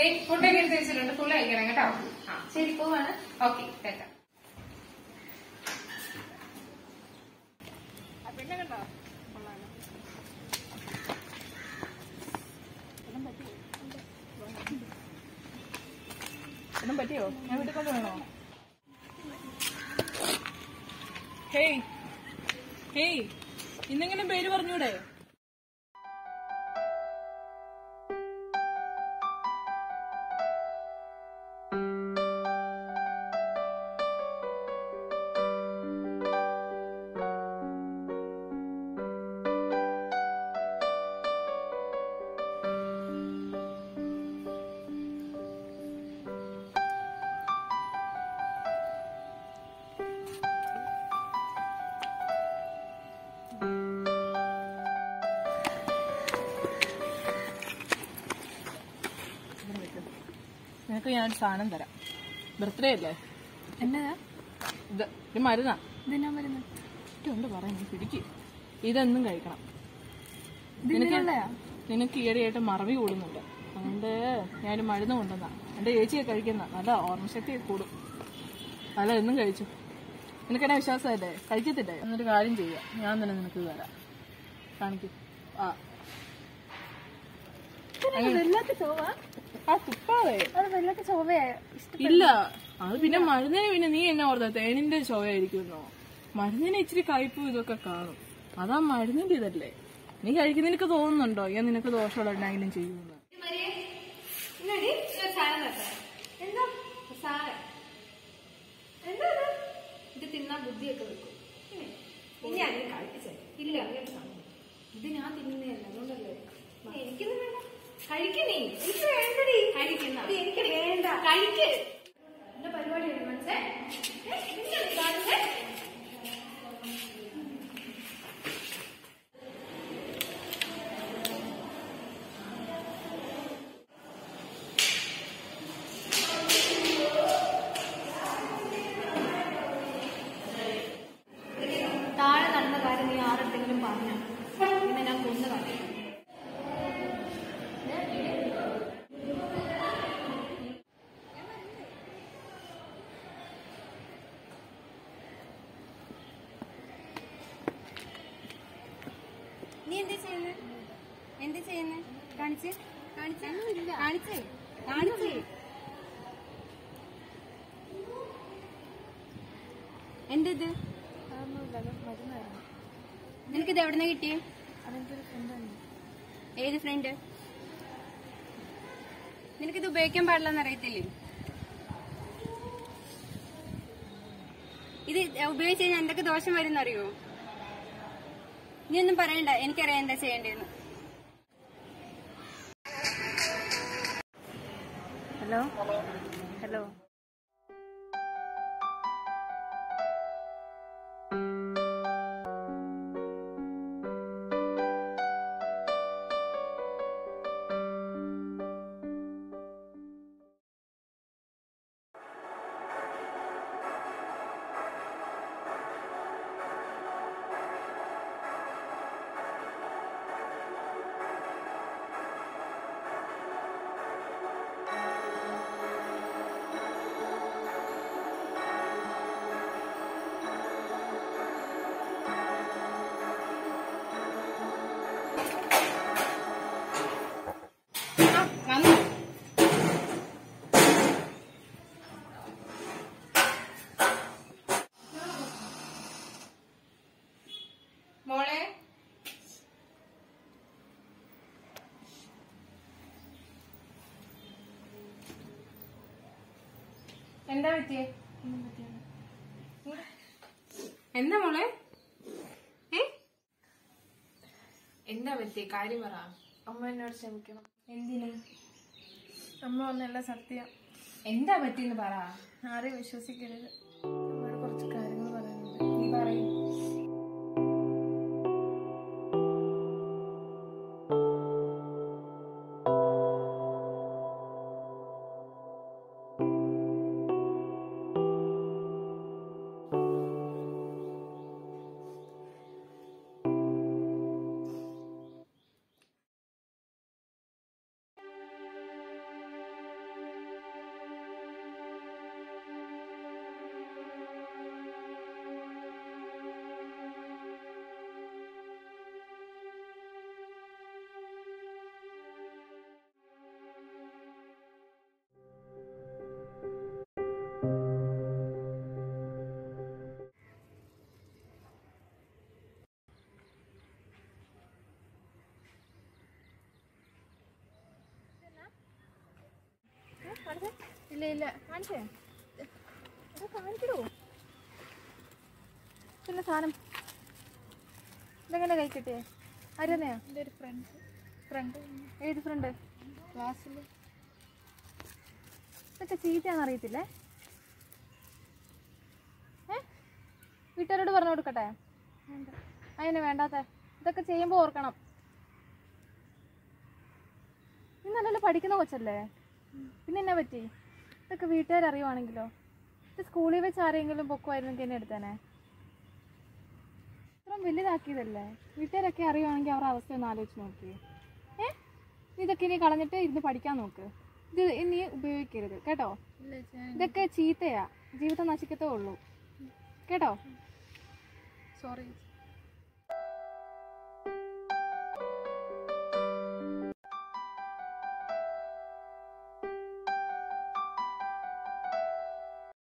ഫുഡൊക്കെ എടുത്ത് വെച്ചിട്ടുണ്ട് ഫുള്ള് കഴിക്കണം കേട്ടോ ആ ശരി പോവാണ് ഓക്കെ കേട്ടോ പിന്നെ കണ്ടോ ഒന്നും പറ്റിയോ ഞാൻ വീട്ടിൽ കൊണ്ട് വേണോ ഹേയ് ഹേയ് ഇന്നെങ്കിലും പേര് പറഞ്ഞൂടെ നിനക്ക് ഞാൻ സാധനം തരാം ബർത്ത്ഡേ അല്ലേ എന്നതാ ഇത് ഒരു മരുന്നാ ഇതെന്നാ മരുന്ന് ഉണ്ട് പറയാൻ പിടിക്ക് ഇതെന്നും കഴിക്കണം നിനക്ക് നിനക്ക് ഈയിടെയായിട്ട് മറവി കൂടുന്നുണ്ട് അതുകൊണ്ട് ഞാൻ മരുന്ന് കൊണ്ടുവന്ന എന്റെ ചേച്ചിയെ കഴിക്കുന്ന നല്ല ഓർമ്മശക്തി കൂടും അല്ല എന്നും കഴിച്ചു നിനക്കെന്നെ വിശ്വാസമല്ലേ കഴിക്കത്തില്ലേ എന്നൊരു കാര്യം ചെയ്യാം ഞാൻ തന്നെ നിനക്ക് ഇത് തരാം കാണിക്കും ആ വെള്ളത്തെ ചോവ ആ തുപ്പാതെ അത് വെള്ളത്തെ ചോവയാ ഇഷ്ടം ഇല്ല അത് പിന്നെ മരുന്നിന് പിന്നെ നീ എന്നെ ഓർത്ത തേനിന്റെ ചോയായിരിക്കുന്നോ മരുന്നിന് ഇച്ചിരി കയ്പും ഇതൊക്കെ കാണും അതാ മരുന്നിന്റെ ഇതല്ലേ നീ കഴിക്കുന്ന നിനക്ക് തോന്നുന്നുണ്ടോ ഞാൻ നിനക്ക് ദോഷമുള്ള എന്തെങ്കിലും ചെയ്യുമെന്ന് ഇല്ലടി ഒരു സാധനം തരാം. എന്താ സാധനം എന്താ ഇത്? ഇത് തിന്നാൻ ബുദ്ധിയൊക്കെ വെക്കും ഇനി ഇനി അതിനെ കഴിപ്പിച്ചേ ഇല്ല അങ്ങനെ സാധനം ഇത് ഞാൻ തിന്നുന്നതല്ല അതുകൊണ്ടല്ലേ എനിക്കൊന്നും വേണ്ട കഴിക്കണേ എനിക്ക് വേണ്ടടി കഴിക്കുന്ന എനിക്ക് വേണ്ട കഴിക്ക് എന്റെ പരിപാടിയാണ് മനസ്സിലായി കാണുന്നേ താഴെ നടന്ന കാര്യം നീ ആരെടുത്തെങ്കിലും പറഞ്ഞ പിന്നെ ഞാൻ കൊന്നു കളയും നീ എന്താ ചെയ്യുന്നത് എന്താ ചെയ്യുന്നത് കാണിച്ച് കാണിച്ച് കാണിച്ച് കാണിച്ച് എന്താ ഇത് നിനക്കിത് എവിടുന്ന കിട്ടിയേ ഏത് ഫ്രണ്ട് നിനക്കിത് ഉപയോഗിക്കാൻ പാടില്ലെന്ന് അറിയത്തില്ലേ ഇത് ഉപയോഗിച്ച് കഴിഞ്ഞാൽ എന്തൊക്കെ ദോഷം വരും അറിയോ നീ ഒന്നും പറയണ്ട എനിക്കറിയാം എന്താ ചെയ്യേണ്ടതെന്ന് ഹലോ ഹലോ വന്നു മോളെ എന്താ പറ്റിയേ എന്താ മോളെ ഏ എന്താ പറ്റിയ കാര്യം പറ അമ്മ എന്നോട് ക്ഷമിക്കണം എന്തിന് അമ്മ ഒന്നല്ല സത്യം എന്താ പറ്റിയെന്ന് പറ ആരെയും വിശ്വസിക്കരുത് അമ്മയോട് കുറച്ച് കാര്യങ്ങൾ പറയാനുണ്ട് നീ പറയും ഇല്ല ഇല്ല കാണിച്ചേ എടാ കാണിക്കടോ പിന്നെ സാധനം ഇതെങ്ങനെ കൈ കിട്ടിയേ ആരെന്നെയാ എൻ്റെ ഒരു ഫ്രണ്ട് ഫ്രണ്ട് ഏത് ഫ്രണ്ട് ക്ലാസ്സിൽ ഇതൊക്കെ ചീത്തയാണെന്ന് അറിയത്തില്ലേ ഏ വീട്ടുകാരോട് പറഞ്ഞു കൊടുക്കട്ടെ അതിനെ വേണ്ടാത്ത ഇതൊക്കെ ചെയ്യുമ്പോൾ ഓർക്കണം നീ നല്ലപോലെ പഠിക്കുന്ന കൊച്ചല്ലേ പിന്നെ എന്നാ പറ്റി ഇതൊക്കെ വീട്ടുകാർ അറിയുവാണെങ്കിലോ ഇത് സ്കൂളിൽ വെച്ച് ആരെങ്കിലും പൊക്കുമായിരുന്നെങ്കിൽ എന്നെ എടുത്തേനെ ഇത്രയും വലുതാക്കിയതല്ലേ വീട്ടുകാരൊക്കെ അറിയുവാണെങ്കിൽ അവരുടെ അവസ്ഥ ഒന്ന് ആലോചിച്ച് നോക്കിയേ ഏ ഇതൊക്കെ ഇനി കളഞ്ഞിട്ട് ഇരുന്ന് പഠിക്കാൻ നോക്ക് ഇത് ഇനി ഉപയോഗിക്കരുത് കേട്ടോ ഇല്ല ചേച്ചി ഇതൊക്കെ ചീത്തയാ ജീവിതം നശിക്കത്തേ ഉള്ളൂ കേട്ടോ സോറി ചേച്ചി